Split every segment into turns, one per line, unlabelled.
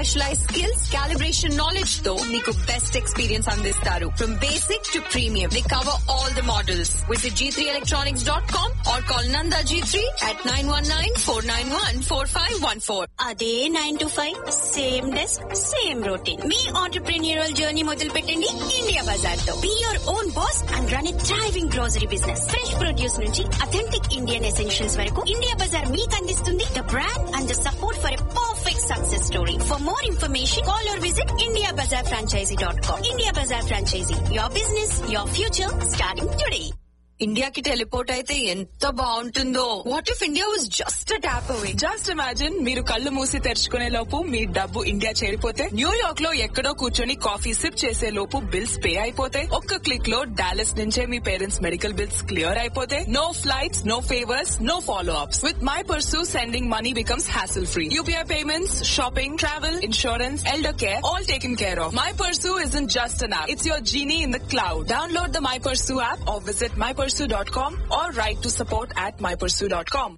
Specialise skills calibration knowledge తో మీకు best experience అందిస్తారు from basic to premium they cover all the models visit G three electronics dot com or call నందా G three at nine one nine four nine one four five one four
అదే nine two five same desk same routine మీ entrepreneurial journey మొదలు పెట్టండి India Bazaar తో be your own boss and run a driving grocery business fresh produce నుంచి authentic Indian essentials వరకు India Bazaar మీకు అందిస్తుంది the brand and the support for a perfect success story for more information call or visit India Bazaar franchisee dot com India Bazaar franchisee your business your future starting today
ఇండియాకి teleport అయితే ఎంత బాగుంటుందో what if India was just tap away
just imagine మీరు కళ్ళు మూసి తెరుచుకునే లోపు మీ డబ్బు India చేరిపోతే New York లో ఎక్కడో కూర్చొని కాఫీ సిప్ చేసే లోపు బిల్స్ పే అయిపోతే ఒక్క క్లిక్ లో డాలస్ నుంచే మీ పేరెంట్స్ మెడికల్ బిల్స్ క్లియర్ అయిపోతే no flights no favours no follow ups with my pursue sending money becomes hassle free UPI payments shopping travel insurance elder care all taken care of my pursue is in just an app it's your genie in the cloud download the my pursue app or visit my mypursue.com or write to support at mypursue.com.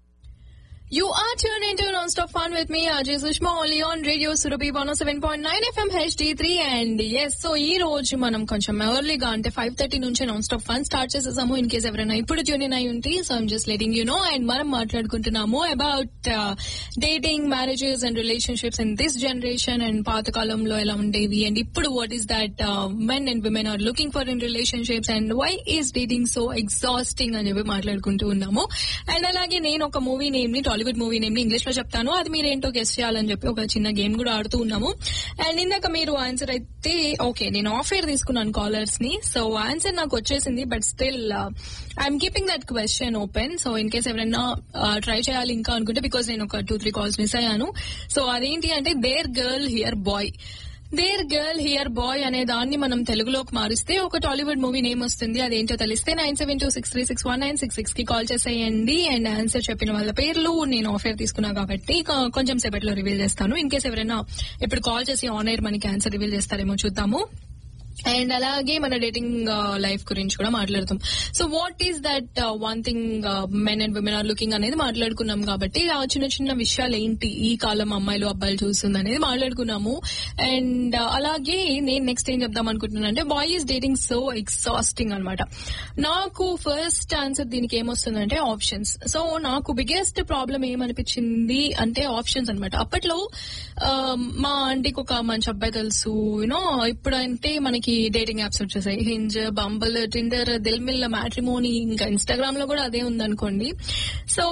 You are tuned into Non-Stop Fun with me, Ajay Sushma, only on Radio Surabhi 107.9 FM HD3 and yes, so ఈ రోజు మనం కొంచెం ఎర్లీగా అంటే five thirty నుంచి non stop fun start చేసేసాము in case ఎవరైనా ఇప్పుడు ట్యూన్ ఇన్ అయి ఉంటే so I'm just letting you know and మనం మాట్లాడుకుంటున్నాము about dating marriages and relationships in this generation and పాత కాలంలో ఎలా ఉండేవి అండ్ ఇప్పుడు what is that men and women are looking for in relationships and why is dating so exhausting అని చెప్పి మాట్లాడుకుంటూ ఉన్నాము అండ్ అలాగే నేను ఒక మూవీ నేమ్ ని టాలీవుడ్ మూవీ నేమ్ ని ఇంగ్లీష్ లో చెప్తాను అది మీరు ఏంటో గెస్ట్ చేయాలని చెప్పి ఒక చిన్న గేమ్ కూడా ఆడుతూ ఉన్నాము అండ్ ఇందాక మీరు ఆన్సర్ అయితే ఓకే నేను ఆఫర్ తీసుకున్నాను కాలర్స్ ని సో ఆన్సర్ నాకు వచ్చేసింది but still I'm keeping that question open so in case ఎవరైనా ట్రై చేయాలి ఇంకా అనుకుంటే బికాస్ నేను ఒక టూ త్రీ కాల్స్ మిస్ అయ్యాను సో అదేంటి అంటే there girl here boy there girl here boy అనే దాన్ని మనం తెలుగులోకి మారిస్తే ఒక టాలీవుడ్ మూవీ నేమ్ వస్తుంది అదేంటో తెలిస్తే nine seven two six three six one nine six six కి కాల్ చేసేయండి అండ్ ఆన్సర్ చెప్పిన వాళ్ళ పేర్లు నేను ఆఫర్ తీసుకున్నా కాబట్టి కొ- కొంచెం సేపట్లో రివీల్ చేస్తాను ఇన్ కేస్ ఎవరైనా ఇప్పుడు కాల్ చేసి ఆన్ ఎయిర్ మనకి ఆన్సర్ రివీల్ చేస్తారేమో చూద్దాము అండ్ అలాగే మన డేటింగ్ లైఫ్ గురించి కూడా మాట్లాడుతాం so what is that one thing men and women are looking అనేది మాట్లాడుకున్నాం కాబట్టి ఆ చిన్న చిన్న విషయాలు ఏంటి ఈ కాలం అమ్మాయిలు అబ్బాయిలు చూస్తుంది అనేది మాట్లాడుకున్నాము అండ్ అలాగే నేను నెక్స్ట్ ఏం చెప్దాం అనుకుంటున్నాను అంటే boy is dating so exhausting అనమాట నాకు ఫస్ట్ ఆన్సర్ దీనికి ఏమొస్తుందంటే ఆప్షన్స్ సో నాకు బిగ్గెస్ట్ ప్రాబ్లం ఏమనిపించింది అంటే ఆప్షన్స్ అనమాట అప్పట్లో ఆ, మా ఆంటీకి ఒక మంచి అబ్బాయి తెలుసు యూనో ఇప్పుడంటే మనకి డేటింగ్ యాప్స్ వచ్చేసాయి Hinge Bumble Tinder Dilmil matrimony ఇంకా ఇన్స్టాగ్రామ్ లో కూడా అదే ఉందనుకోండి సో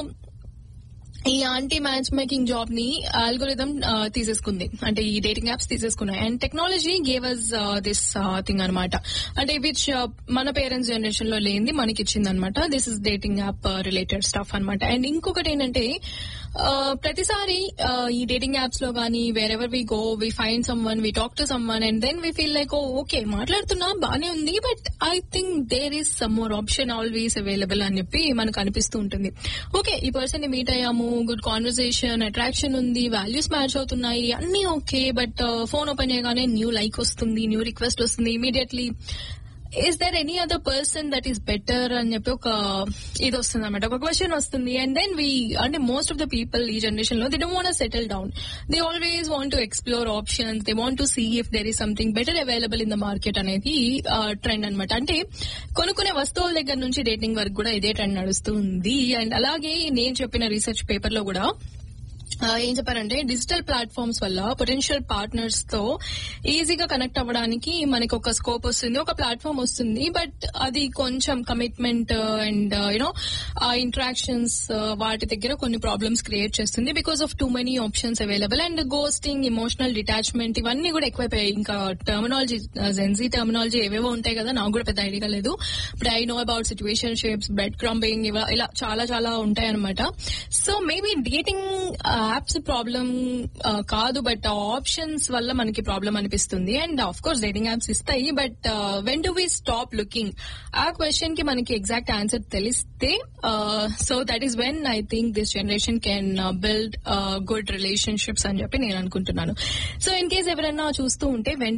ఈ ఆంటీ మ్యాచ్ మేకింగ్ జాబ్ ని ఆల్గోరిథం తీసేసుకుంది అంటే ఈ డేటింగ్ యాప్స్ తీసేసుకున్నాయి and technology gave us this thing అన్నమాట అంటే విచ్ మన పేరెంట్స్ జనరేషన్ లో లేనిది మనకి ఇచ్చింది అనమాట this is dating app related stuff అన్నమాట అండ్ ఇంకొకటి ఏంటంటే uh, ప్రతిసారి uh, ఈ డేటింగ్ యాప్స్ లో కానీ wherever we go we find someone we talk to someone and then we feel like oh okay మాట్లాడుతున్నా బానే ఉంది but I think there is some more option always available అని చెప్పి మనకు అనిపిస్తూ ఉంటుంది ఓకే ఈ person ని మీట్ అయ్యాము గుడ్ కాన్వర్సేషన్ అట్రాక్షన్ ఉంది వాల్యూస్ మ్యాచ్ అవుతున్నాయి అన్ని ఓకే బట్ ఫోన్ ఓపెన్ చేయగానే న్యూ లైక్ వస్తుంది న్యూ రిక్వెస్ట్ వస్తుంది immediately is there any other person that is better అని చెప్పి ఒక ఇది వస్తుంది అనమాట ఒక క్వశ్చన్ వస్తుంది అండ్ దెన్ వి అంటే మోస్ట్ ఆఫ్ ద పీపుల్ ఈ జనరేషన్ లో they don't want settle down they always want to explore options they want to see if there is something better available in the market అనేది trend అనమాట అంటే కొనుక్కునే వస్తువుల దగ్గర నుంచి డేటింగ్ వరకు కూడా ఇదే ట్రెండ్ నడుస్తుంది అండ్ అలాగే నేను చెప్పిన రీసెర్చ్ పేపర్ లో కూడా ఆ, ఏం చెప్పారంటే డిజిటల్ ప్లాట్ఫామ్స్ వల్ల పొటెన్షియల్ పార్ట్నర్స్ తో ఈజీగా కనెక్ట్ అవ్వడానికి మనకి ఒక స్కోప్ వస్తుంది ఒక ప్లాట్ఫామ్ వస్తుంది బట్ అది కొంచెం కమిట్మెంట్ అండ్ యూనో ఆ ఇంటరాక్షన్స్ వాటి దగ్గర కొన్ని ప్రాబ్లమ్స్ క్రియేట్ చేస్తుంది because of too many options available and ghosting emotional detachment ఇవన్నీ కూడా ఎక్కువైపోయాయి ఇంకా టర్మినాలజీ జెన్సీ టర్మినాలజీ ఏవేవో ఉంటాయి కదా నాకు కూడా పెద్ద ఐడియా లేదు but I know about situationships breadcrumbing ఇలా చాలా చాలా ఉంటాయి అనమాట so maybe dating apps problem కాదు బట్ ఆప్షన్స్ వల్ల మనకి ప్రాబ్లం అనిపిస్తుంది and of course dating apps ఇస్తాయి but when do we stop looking ఆ క్వశ్చన్ కి మనకి ఎగ్జాక్ట్ ఆన్సర్ తెలిస్తే so that is when I think this generation can build good relationships అని చెప్పి నేను అనుకుంటున్నాను సో ఇన్ కేస్ ఎవరైనా చూస్తూ ఉంటే వెన్